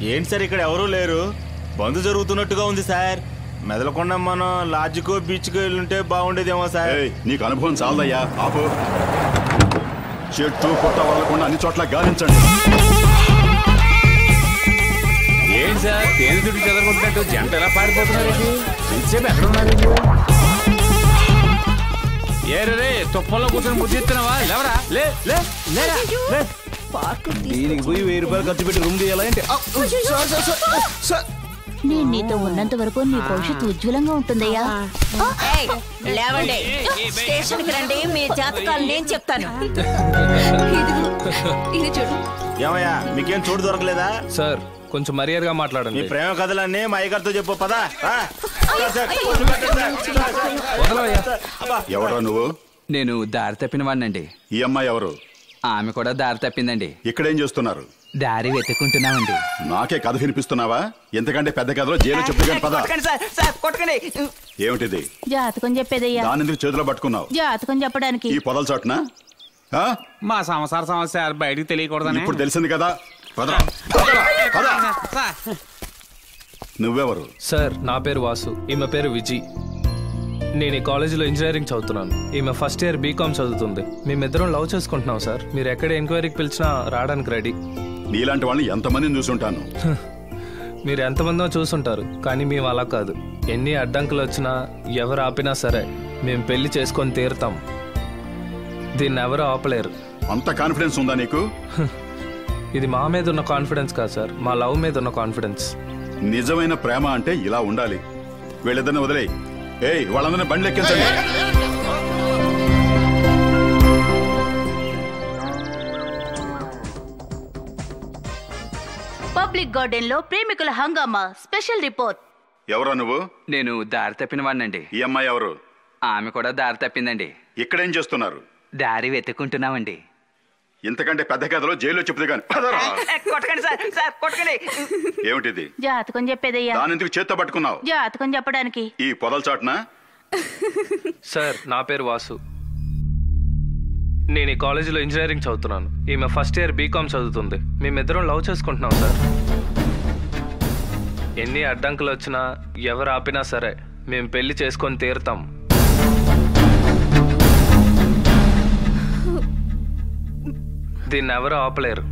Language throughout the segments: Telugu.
ఏంటి సార్ ఇక్కడ ఎవరూ లేరు బంద్ జరుగుతున్నట్టుగా ఉంది సార్ మెదలకుండా మనం లాడ్జ్కో బీచ్కో వెళ్ళుంటే బాగుండేదేమో సార్ ఏయ్, నీకు అనుభవం చాలదయ్యా ఆపు చెట్టు పుట్ట వదలకుండా అన్ని చోట్ల గాలించండి ఏంటి సార్ తేనె చుట్టూ చెదరగొట్టినట్టు జంట ఎలా పారిపోతున్నారు ఇంతసేపు ఎక్కడ ఉన్నారు వీళ్ళు? ఏ రే రే తుప్పల్లో కూర్చొని ముద్దిస్తున్నావా లేవరా లే లే లేరా లే దీనికి పోయి వెయ్యి రూపాయలు ఖర్చు పెట్టి రూమ్ తీయాలంటే నేను నీతో ఉన్నంత వరకు నీ భవిష్యత్తు ఉజ్వలంగా ఉంటుందయ్యా ఏయ్, లేవండి స్టేషన్ కి రండి మీ జాతకాలు నేను చెప్తాను ఇది చూడు ఏమయ్యా మీకేం చోటు దొరకలేదా సార్ కొంచెం మర్యాదగా మీ మాట్లాడండి ప్రేమ కథలన్నీ మా అయ్యగారితో చెప్పు పదా ఎవరా నువ్వు నేను దారి తప్పిన వాడినండి ఈ అమ్మాయి ఎవరు ఆమె కూడా దారి తప్పిందండి ఇక్కడేం చేస్తున్నారు దారి వెతుక్కుంటున్నామండి నాకే కథ వినిపిస్తున్నావా ఎంతకంటే పెద్ద కథలో జైలు చెప్తే పద కొట్టకండి సార్ సార్ కొట్టకండి ఏమిటిది జాతకం చెప్పేదయ్యా దాని ఎందుకు చేతిలో పట్టుకున్నావు జాతకం చెప్పడానికి ఈ పొదల చోటున ఆ? మా సంసార సమస్య బయటికి తెలియకూడదని ఇప్పుడు తెలిసింది కదా పదరా, పదరా, పద. నువ్వెవరు సార్ నా పేరు వాసు ఈమె పేరు విజి నేను ఈ కాలేజీలో ఇంజనీరింగ్ చదువుతున్నాను ఈమె ఫస్ట్ ఇయర్ బీకామ్ చదువుతుంది మేమిద్దరం లవ్ చేసుకుంటున్నాం సార్ మీరు ఎక్కడ ఎంక్వైరీకి పిలిచినా రావడానికి రెడీ నీలాంటి వాళ్ళని ఎంతమందిని చూసుంటాను మీరు ఎంతమందో చూసుంటారు కానీ మేము అలా కాదు ఎన్ని అడ్డంకులు వచ్చినా ఎవరు ఆపినా సరే మేము పెళ్లి చేసుకొని తీరుతాం దీన్ని ఎవరు ఆపలేరు అంత కాన్ఫిడెన్స్ ఉందా నీకు ఇది మా మీద ఉన్న కాన్ఫిడెన్స్ కాదు సార్ మా లవ్ మీద ఉన్న కాన్ఫిడెన్స్ నిజమైన ప్రేమ అంటే ఇలా ఉండాలి వీళ్ళిద్దరిని వదిలేయి ఏయ్ వాళ్ళందరినీ బండ్లు ఎక్కించండి పబ్లిక్ గార్డెన్ లో ప్రేమికుల హంగామా స్పెషల్ రిపోర్ట్ ఎవరా నువ్వు నేను దారి తప్పిన వాడినండి ఈ అమ్మాయి ఎవరు ఆమె కూడా దారి తప్పిందండి ఇక్కడేం చేస్తున్నారు దారి వెతుక్కుంటున్నామండి ఇంతకంటే పెద్ద కథలో జైల్లో చెప్తే కానీ పదరా. కొట్టకండి సార్ సార్ కొట్టకండి ఏమిటిది జాతకం చెప్పేదయ్యా దాని ఎందుకు చేత్తో పట్టుకున్నావు జాతకం చెప్పడానికి ఈ పొదల చాటున సార్ నా పేరు వాసు నేను ఈ కాలేజీలో ఇంజనీరింగ్ చదువుతున్నాను ఈమె ఫస్ట్ ఇయర్ బీకామ్ చదువుతుంది మేమిద్దరం లవ్ చేసుకుంటున్నాం సార్ ఎన్ని అడ్డంకులు వచ్చినా ఎవరు ఆపినా సరే మేము పెళ్లి చేసుకొని తీరుతాం దీన్ని ఎవరు ఆపలేరు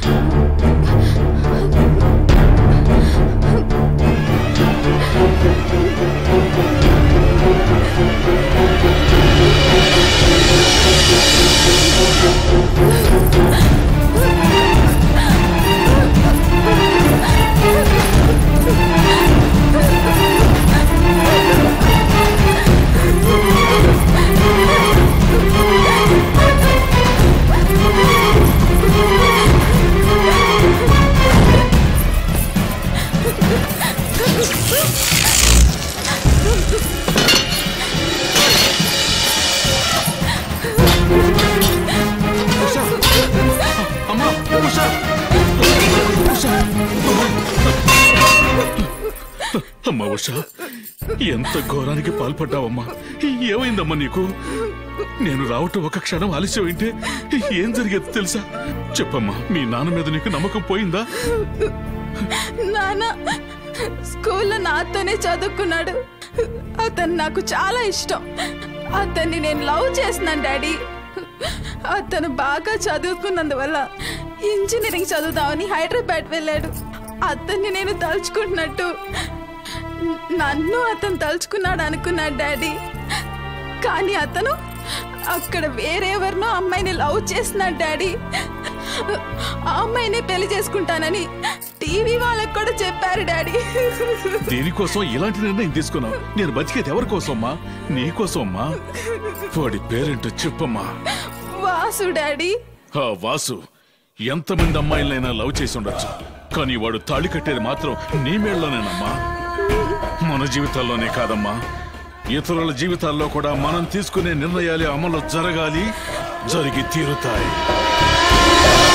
అమ్మా ఉష ఎంత ఘోరానికి పాల్పడ్డావమ్మా ఏమైందమ్మా నీకు నేను రావటం ఒక క్షణం ఆలస్యం అయితే ఏం జరిగేది తెలుసా చెప్పమ్మా మీ నాన్న మీద నీకు నమ్మకం పోయిందా నాన్న స్కూల్లో నాతోనే చదువుకున్నాడు అతను నాకు చాలా ఇష్టం అతన్ని నేను లవ్ చేస్తున్నాను డాడీ అతను బాగా చదువుకున్నందువల్ల ఇంజనీరింగ్ చదువుదామని హైదరాబాద్ వెళ్ళాడు అతన్ని నేను తలుచుకుంటున్నట్టు నన్ను అతను తలుచుకున్నాడు అనుకున్నాడు డాడీ కానీ అతను అక్కడ వేరెవరినో అమ్మాయిని లవ్ చేస్తున్నాడు డాడీ ఆ అమ్మాయిని పెళ్లి చేసుకుంటానని టీవీ వాళ్ళకు కూడా చెప్పారు డాడీ దేనికోసం ఇలాంటి నిర్ణయం తీసుకున్నావు నేను బతికేది ఎవరి కోసమ్మా నీ కోసమ్మా వాడి పేరేంటో చెప్పమ్మా వాసు డాడీ ఆ వాసు ఎంతమంది అమ్మాయిలైనా లవ్ చేసి ఉండొచ్చు కానీ వాడు తాళి కట్టేది మాత్రం నీ మేళ్ళలోనేనమ్మా మన జీవితాల్లోనే కాదమ్మా ఇతరుల జీవితాల్లో కూడా మనం తీసుకునే నిర్ణయాలు అమలు జరగాలి జరిగి తీరుతాయి